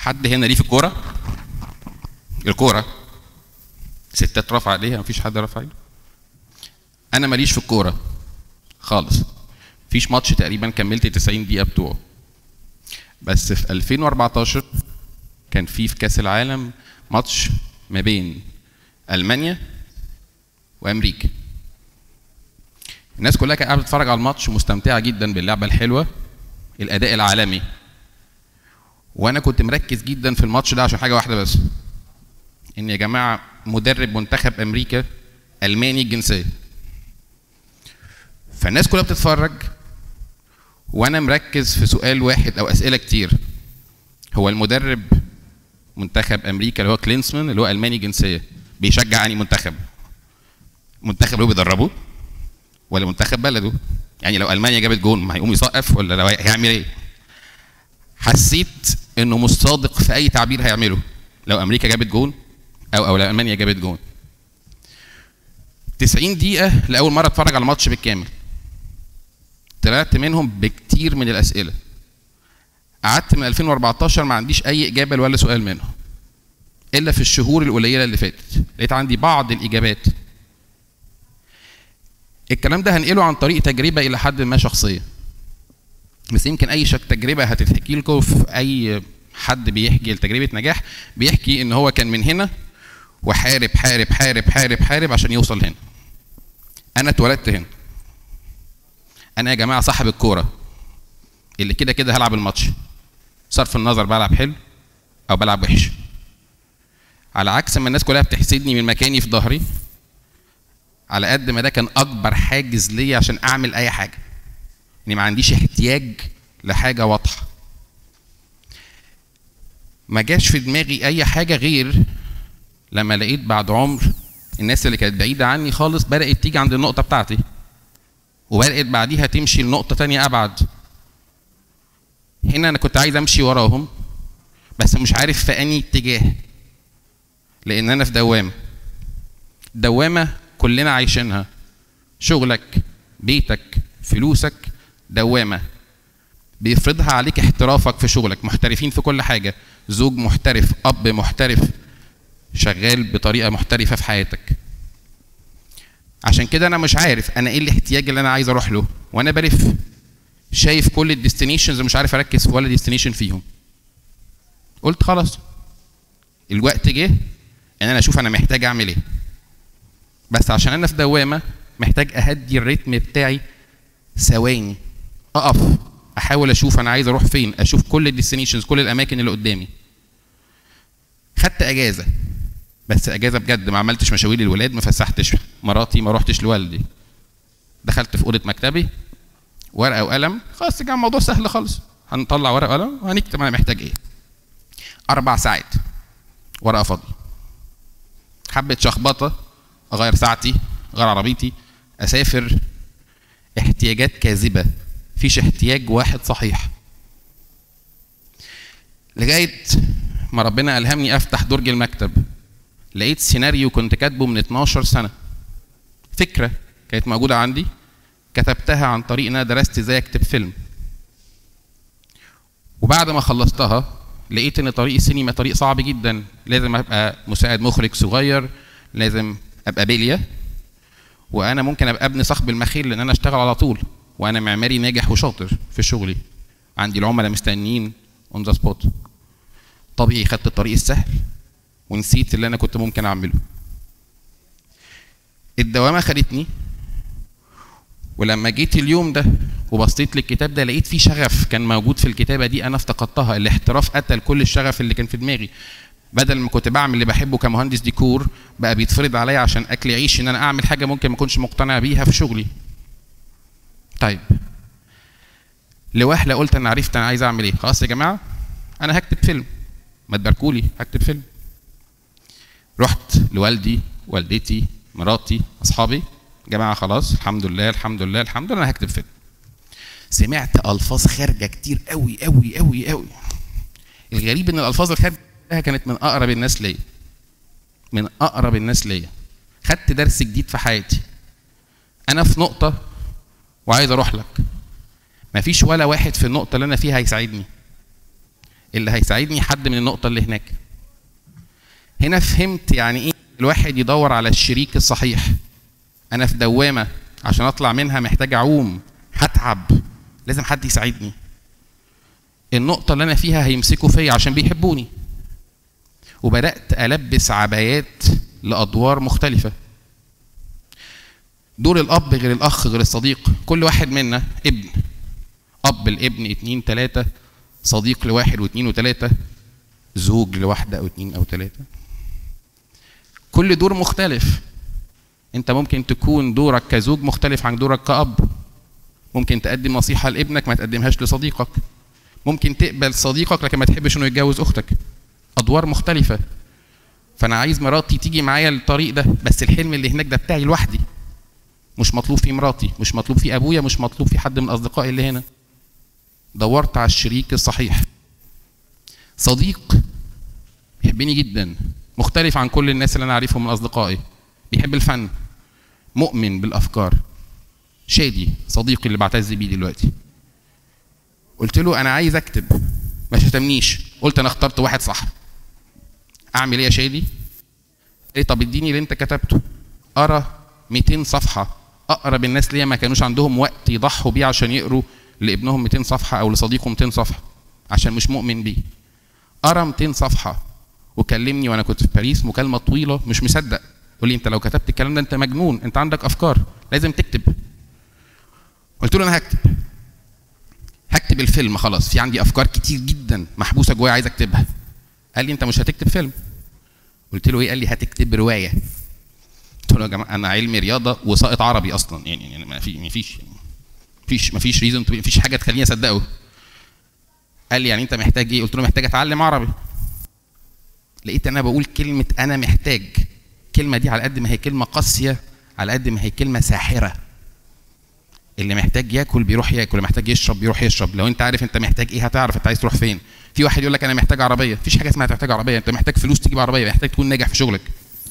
حد هنا ليه في الكوره الكوره ستات رفع ايديها مفيش حد رفع ايده انا ماليش في الكوره خالص مفيش ماتش تقريبا كملت 90 دقيقه بتوعه بس في 2014 كان في في كاس العالم ماتش ما بين المانيا وامريكا الناس كلها كانت قاعده تتفرج على الماتش مستمتعه جدا باللعبه الحلوه الاداء العالمي وانا كنت مركز جدا في الماتش ده عشان حاجه واحده بس ان يا جماعه مدرب منتخب امريكا الماني الجنسيه فالناس كلها بتتفرج وانا مركز في سؤال واحد او اسئله كتير هو المدرب منتخب امريكا اللي هو كلينسمان اللي هو الماني جنسيه بيشجع انهي منتخب منتخب اللي هو بيدربه ولا منتخب بلده يعني لو المانيا جابت جون هيقوم يسقف ولا لو هيعمل ايه حسيت انه مش صادق في اي تعبير هيعمله لو امريكا جابت جون او او لو المانيا جابت جون 90 دقيقه لاول مره اتفرج على الماتش بالكامل طلعت منهم بكتير من الاسئله قعدت من 2014 ما عنديش اي اجابه ولا سؤال منهم الا في الشهور القليله اللي فاتت لقيت عندي بعض الاجابات الكلام ده هنقله عن طريق تجربه الى حد ما شخصيه بس يمكن اي شك تجربه هتتحكي لكم في اي حد بيحكي لتجربه نجاح بيحكي ان هو كان من هنا وحارب حارب حارب حارب حارب عشان يوصل هنا انا اتولدت هنا انا يا جماعه صاحب الكوره اللي كده كده هلعب الماتش صرف النظر بلعب حلو او بلعب وحش على عكس ما الناس كلها بتحسدني من مكاني في ظهري على قد ما ده كان اكبر حاجز ليا عشان اعمل اي حاجه اني ما عنديش احتياج لحاجه واضحه ما جاش في دماغي اي حاجه غير لما لقيت بعد عمر الناس اللي كانت بعيده عني خالص بدات تيجي عند النقطه بتاعتي وبدات بعديها تمشي لنقطه تانية ابعد هنا انا كنت عايز امشي وراهم بس مش عارف في انهي اتجاه لان انا في دوامه دوامه كلنا عايشينها شغلك بيتك فلوسك دوامه بيفرضها عليك احترافك في شغلك محترفين في كل حاجه زوج محترف اب محترف شغال بطريقه محترفه في حياتك عشان كده انا مش عارف انا ايه الاحتياج اللي انا عايز اروح له وانا بلف شايف كل الديستنيشنز ومش عارف اركز في ولا ديستنيشن فيهم قلت خلاص الوقت جه ان انا اشوف انا محتاج اعمل ايه بس عشان انا في دوامه محتاج اهدي الريتم بتاعي ثواني اقف احاول اشوف انا عايز اروح فين اشوف كل الديستنيشنز كل الاماكن اللي قدامي خدت اجازه بس اجازه بجد ما عملتش مشاوير للولاد ما فسحتش مراتي ما روحتش لوالدي دخلت في اوضه مكتبي ورقه وقلم خلاص كان الموضوع سهل خالص هنطلع ورقه وقلم وهنكتب انا محتاج ايه اربع ساعات ورقه فاضيه حبه شخبطه اغير ساعتي اغير عربيتي اسافر احتياجات كاذبه مفيش احتياج واحد صحيح لغايه ما ربنا الهمني افتح درج المكتب لقيت سيناريو كنت كاتبه من 12 سنه فكره كانت موجوده عندي كتبتها عن طريق ان انا درست ازاي اكتب فيلم وبعد ما خلصتها لقيت ان طريق السينما طريق صعب جدا لازم ابقى مساعد مخرج صغير لازم ابقى بليه وانا ممكن ابقى ابن صاحب المخيل لان انا اشتغل على طول وانا معماري ناجح وشاطر في شغلي عندي العملاء مستنيين اون ذا سبوت طبيعي خدت الطريق السهل ونسيت اللي انا كنت ممكن اعمله الدوامه خدتني ولما جيت اليوم ده وبصيت للكتاب ده لقيت فيه شغف كان موجود في الكتابه دي انا افتقدتها الاحتراف قتل كل الشغف اللي كان في دماغي بدل ما كنت بعمل اللي بحبه كمهندس ديكور بقى بيتفرض عليا عشان اكل عيش ان انا اعمل حاجه ممكن ما اكونش مقتنع بيها في شغلي طيب لوهله قلت انا عرفت انا عايز اعمل ايه خلاص يا جماعه انا هكتب فيلم ما تباركولي هكتب فيلم رحت لوالدي والدتي مراتي اصحابي جماعه خلاص الحمد لله الحمد لله الحمد لله انا هكتب فيلم سمعت الفاظ خارجه كتير قوي قوي قوي قوي الغريب ان الالفاظ الخارجه كانت من اقرب الناس ليا من اقرب الناس ليا خدت درس جديد في حياتي انا في نقطه وعايز اروح لك مفيش ولا واحد في النقطه اللي انا فيها هيساعدني اللي هيساعدني حد من النقطه اللي هناك هنا فهمت يعني ايه الواحد يدور على الشريك الصحيح انا في دوامه عشان اطلع منها محتاج اعوم هتعب لازم حد يساعدني النقطه اللي انا فيها هيمسكوا فيا عشان بيحبوني وبدات البس عبايات لادوار مختلفه دور الاب غير الاخ غير الصديق كل واحد منا ابن اب الابن اتنين تلاته صديق لواحد واثنين وثلاثة زوج لواحدة أو اثنين أو ثلاثة كل دور مختلف أنت ممكن تكون دورك كزوج مختلف عن دورك كأب ممكن تقدم نصيحة لابنك ما تقدمهاش لصديقك ممكن تقبل صديقك لكن ما تحبش انه يتجوز اختك ادوار مختلفة فانا عايز مراتي تيجي معايا الطريق ده بس الحلم اللي هناك ده بتاعي لوحدي مش مطلوب فيه مراتي مش مطلوب فيه ابويا مش مطلوب فيه حد من اصدقائي اللي هنا دورت على الشريك الصحيح صديق يحبني جدا مختلف عن كل الناس اللي انا عارفهم من اصدقائي بيحب الفن مؤمن بالافكار شادي صديقي اللي بعتز بيه دلوقتي قلت له انا عايز اكتب ما شتمنيش قلت انا اخترت واحد صح اعمل ايه يا شادي ايه طب اديني اللي انت كتبته ارى 200 صفحه اقرب الناس ليا ما كانوش عندهم وقت يضحوا بيه عشان يقروا لابنهم 200 صفحه او لصديقه 200 صفحه عشان مش مؤمن بيه ارى 200 صفحه وكلمني وانا كنت في باريس مكالمه طويله مش مصدق يقول لي انت لو كتبت الكلام ده انت مجنون انت عندك افكار لازم تكتب قلت له انا هكتب هكتب الفيلم خلاص في عندي افكار كتير جدا محبوسه جوايا عايز اكتبها قال لي انت مش هتكتب فيلم قلت له ايه قال لي هتكتب روايه قلت له يا جماعه انا علمي رياضه وسائط عربي اصلا يعني يعني ما في ما فيش فيش ما فيش ريزون ما فيش حاجه تخليني اصدقه قال لي يعني انت محتاج ايه قلت له محتاج اتعلم عربي لقيت انا بقول كلمه انا محتاج الكلمه دي على قد ما هي كلمه قاسيه على قد ما هي كلمه ساحره اللي محتاج ياكل بيروح ياكل اللي محتاج يشرب بيروح يشرب لو انت عارف انت محتاج ايه هتعرف انت عايز تروح فين في واحد يقول لك انا محتاج عربيه مفيش حاجه اسمها تحتاج عربيه انت محتاج فلوس تجيب عربيه محتاج تكون ناجح في شغلك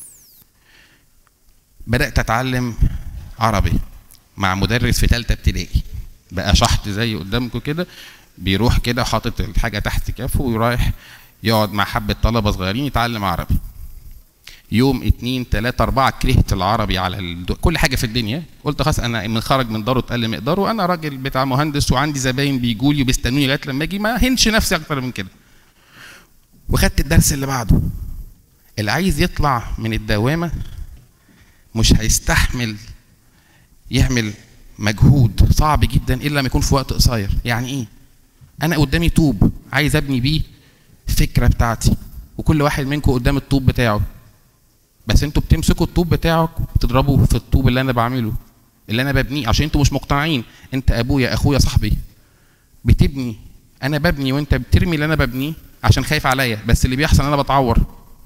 بدات اتعلم عربي مع مدرس في ثالثه ابتدائي بقى شحط زي قدامكم كده بيروح كده حاطط الحاجه تحت كفه ورايح يقعد مع حبه طلبه صغيرين يتعلم عربي يوم اتنين تلاتة أربعة كرهت العربي على الدو... كل حاجة في الدنيا قلت خلاص أنا من خرج من داره اتقل مقداره أنا راجل بتاع مهندس وعندي زباين بيجوا لي وبيستنوني لغاية لما أجي ما هنش نفسي أكتر من كده وخدت الدرس اللي بعده اللي عايز يطلع من الدوامة مش هيستحمل يعمل مجهود صعب جدا الا لما يكون في وقت قصير يعني ايه انا قدامي طوب عايز ابني بيه الفكره بتاعتي وكل واحد منكم قدام الطوب بتاعه بس انتوا بتمسكوا الطوب بتاعك وبتضربوا في الطوب اللي انا بعمله اللي انا ببنيه عشان انتوا مش مقتنعين انت ابويا اخويا صاحبي بتبني انا ببني وانت بترمي اللي انا ببنيه عشان خايف عليا بس اللي بيحصل انا بتعور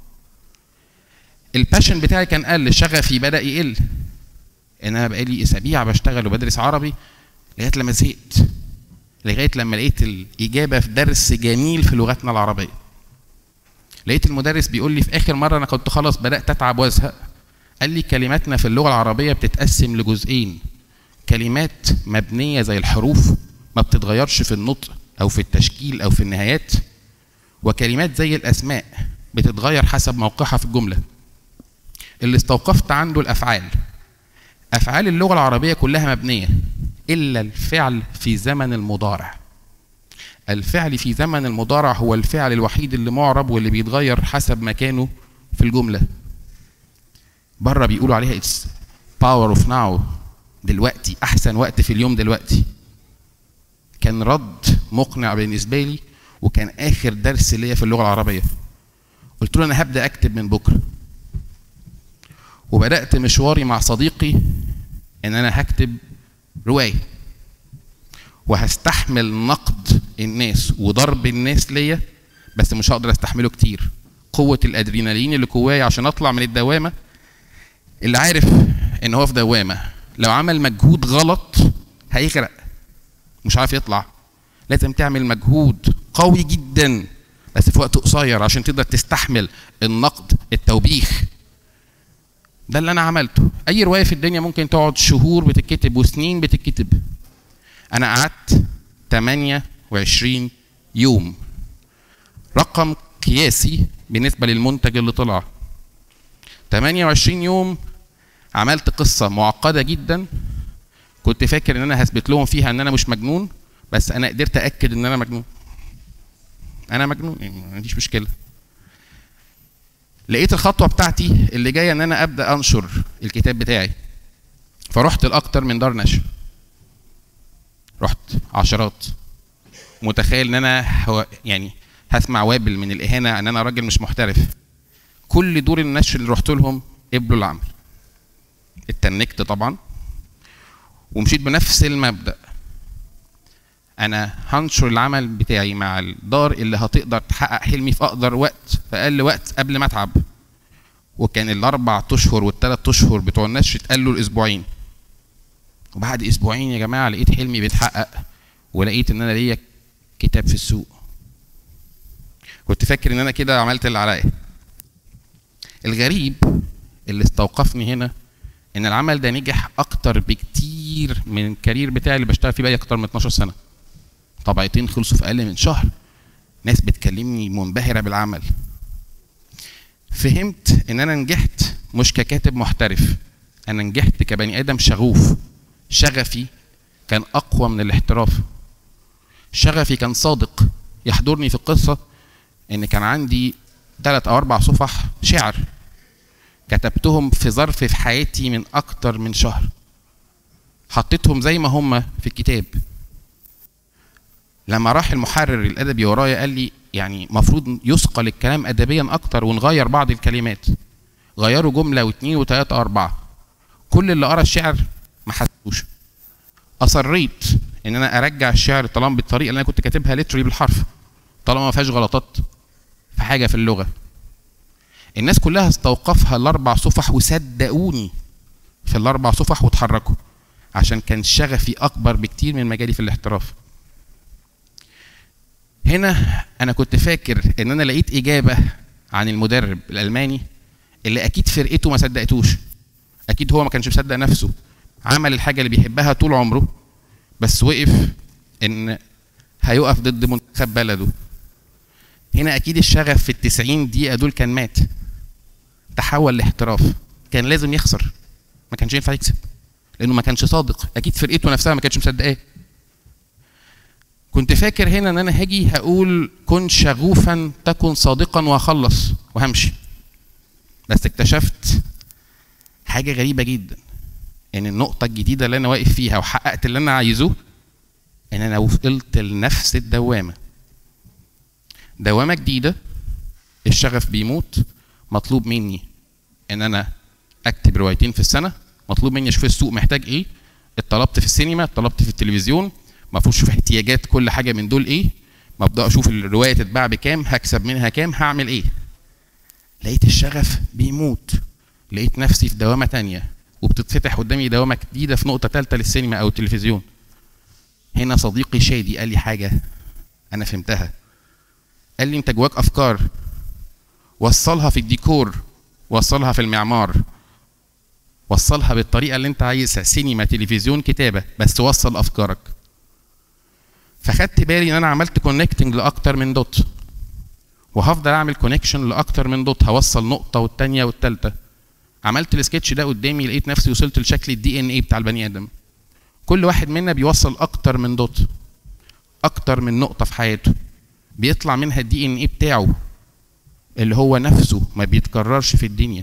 الباشن بتاعي كان قل شغفي بدا يقل ان انا بقالي اسابيع بشتغل وبدرس عربي لغايه لما زهقت لغايه لما لقيت الاجابه في درس جميل في لغتنا العربيه لقيت المدرس بيقول لي في اخر مره انا كنت خلاص بدات اتعب وازهق قال لي كلماتنا في اللغه العربيه بتتقسم لجزئين كلمات مبنيه زي الحروف ما بتتغيرش في النطق او في التشكيل او في النهايات وكلمات زي الاسماء بتتغير حسب موقعها في الجمله اللي استوقفت عنده الافعال افعال اللغه العربيه كلها مبنيه الا الفعل في زمن المضارع الفعل في زمن المضارع هو الفعل الوحيد اللي معرب واللي بيتغير حسب مكانه في الجمله بره بيقولوا عليها اتس باور اوف ناو دلوقتي احسن وقت في اليوم دلوقتي كان رد مقنع بالنسبه لي وكان اخر درس ليا في اللغه العربيه قلت له انا هبدا اكتب من بكره وبدات مشواري مع صديقي ان انا هكتب روايه وهستحمل نقد الناس وضرب الناس ليا بس مش هقدر استحمله كتير قوة الادرينالين اللي جوايا عشان اطلع من الدوامة اللي عارف ان هو في دوامة لو عمل مجهود غلط هيغرق مش عارف يطلع لازم تعمل مجهود قوي جدا بس في وقت قصير عشان تقدر تستحمل النقد التوبيخ ده اللي انا عملته اي روايه في الدنيا ممكن تقعد شهور بتتكتب وسنين بتتكتب انا قعدت 28 يوم رقم قياسي بالنسبه للمنتج اللي طلع 28 يوم عملت قصه معقده جدا كنت فاكر ان انا هثبت لهم فيها ان انا مش مجنون بس انا قدرت اكد ان انا مجنون انا مجنون يعني ما عنديش مشكله لقيت الخطوه بتاعتي اللي جايه ان انا ابدا انشر الكتاب بتاعي فرحت لاكتر من دار نشر رحت عشرات متخيل ان انا هو يعني هسمع وابل من الاهانه ان انا راجل مش محترف كل دور النشر اللي رحت لهم قبلوا العمل اتنكت طبعا ومشيت بنفس المبدا انا هنشر العمل بتاعي مع الدار اللي هتقدر تحقق حلمي في اقدر وقت في اقل وقت قبل ما اتعب وكان الاربع اشهر والثلاث اشهر بتوع النشر اتقالوا الاسبوعين وبعد اسبوعين يا جماعه لقيت حلمي بيتحقق ولقيت ان انا ليا كتاب في السوق كنت فاكر ان انا كده عملت اللي عليا الغريب اللي استوقفني هنا ان العمل ده نجح اكتر بكتير من الكارير بتاعي اللي بشتغل فيه بقالي اكتر من 12 سنه طبعتين خلصوا في اقل من شهر ناس بتكلمني منبهره بالعمل فهمت ان انا نجحت مش ككاتب محترف انا نجحت كبني ادم شغوف شغفي كان اقوى من الاحتراف شغفي كان صادق يحضرني في القصه ان كان عندي ثلاث او اربع صفح شعر كتبتهم في ظرف في حياتي من اكتر من شهر حطيتهم زي ما هم في الكتاب لما راح المحرر الادبي ورايا قال لي يعني مفروض يثقل الكلام ادبيا اكتر ونغير بعض الكلمات غيروا جمله واثنين وثلاثه واربعه كل اللي قرا الشعر ما حسوش اصريت ان انا ارجع الشعر طالما بالطريقه اللي انا كنت كاتبها ليتري بالحرف طالما ما فيهاش غلطات في حاجه في اللغه الناس كلها استوقفها الاربع صفح وصدقوني في الاربع صفح واتحركوا عشان كان شغفي اكبر بكتير من مجالي في الاحتراف هنا انا كنت فاكر ان انا لقيت اجابه عن المدرب الالماني اللي اكيد فرقته ما صدقتوش اكيد هو ما كانش مصدق نفسه عمل الحاجه اللي بيحبها طول عمره بس وقف ان هيقف ضد منتخب بلده هنا اكيد الشغف في التسعين دقيقه دول كان مات تحول لاحتراف كان لازم يخسر ما كانش ينفع يكسب لانه ما كانش صادق اكيد فرقته نفسها ما كانتش مصدقاه كنت فاكر هنا ان انا هاجي هقول كن شغوفا تكن صادقا وهخلص وهمشي بس اكتشفت حاجه غريبه جدا ان النقطه الجديده اللي انا واقف فيها وحققت اللي انا عايزه ان انا وصلت لنفس الدوامه دوامه جديده الشغف بيموت مطلوب مني ان انا اكتب روايتين في السنه مطلوب مني اشوف السوق محتاج ايه اتطلبت في السينما اتطلبت في التلفزيون المفروض اشوف احتياجات كل حاجه من دول ايه مبدا اشوف الروايه تتباع بكام هكسب منها كام هعمل ايه لقيت الشغف بيموت لقيت نفسي في دوامه تانية وبتتفتح قدامي دوامه جديده في نقطه ثالثه للسينما او التلفزيون هنا صديقي شادي قال لي حاجه انا فهمتها قال لي انت جواك افكار وصلها في الديكور وصلها في المعمار وصلها بالطريقه اللي انت عايزها سينما تلفزيون كتابه بس وصل افكارك فخدت بالي ان انا عملت كونكتنج لاكتر من دوت وهفضل اعمل كونكشن لاكتر من دوت هوصل نقطه والتانيه والتالته عملت السكتش ده قدامي لقيت نفسي وصلت لشكل الدي ان ايه بتاع البني ادم كل واحد منا بيوصل اكتر من دوت اكتر من نقطه في حياته بيطلع منها الدي ان ايه بتاعه اللي هو نفسه ما بيتكررش في الدنيا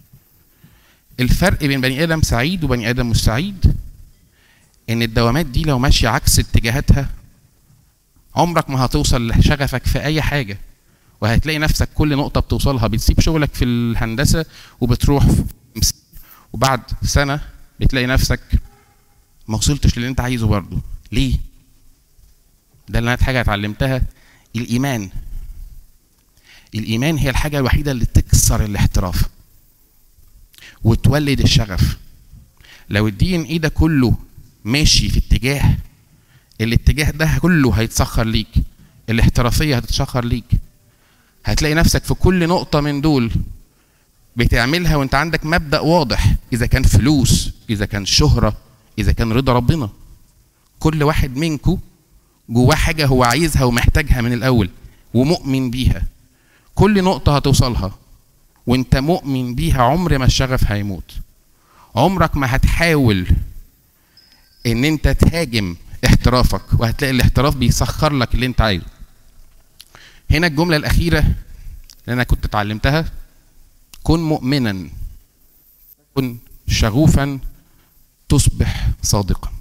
الفرق بين بني ادم سعيد وبني ادم مش سعيد ان الدوامات دي لو ماشيه عكس اتجاهاتها عمرك ما هتوصل لشغفك في اي حاجه وهتلاقي نفسك كل نقطه بتوصلها بتسيب شغلك في الهندسه وبتروح في وبعد سنه بتلاقي نفسك ما وصلتش للي انت عايزه برضه ليه ده اللي انا حاجه اتعلمتها الايمان الايمان هي الحاجه الوحيده اللي تكسر الاحتراف وتولد الشغف لو الدي ان ايه ده كله ماشي في اتجاه الاتجاه ده كله هيتسخر ليك الاحترافيه هتتسخر ليك هتلاقي نفسك في كل نقطه من دول بتعملها وانت عندك مبدا واضح اذا كان فلوس اذا كان شهره اذا كان رضا ربنا كل واحد منكم جواه حاجه هو عايزها ومحتاجها من الاول ومؤمن بيها كل نقطة هتوصلها وانت مؤمن بيها عمر ما الشغف هيموت عمرك ما هتحاول ان انت تهاجم احترافك وهتلاقي الاحتراف بيسخر لك اللي انت عايزه هنا الجملة الأخيرة اللي أنا كنت اتعلمتها كن مؤمنا كن شغوفا تصبح صادقا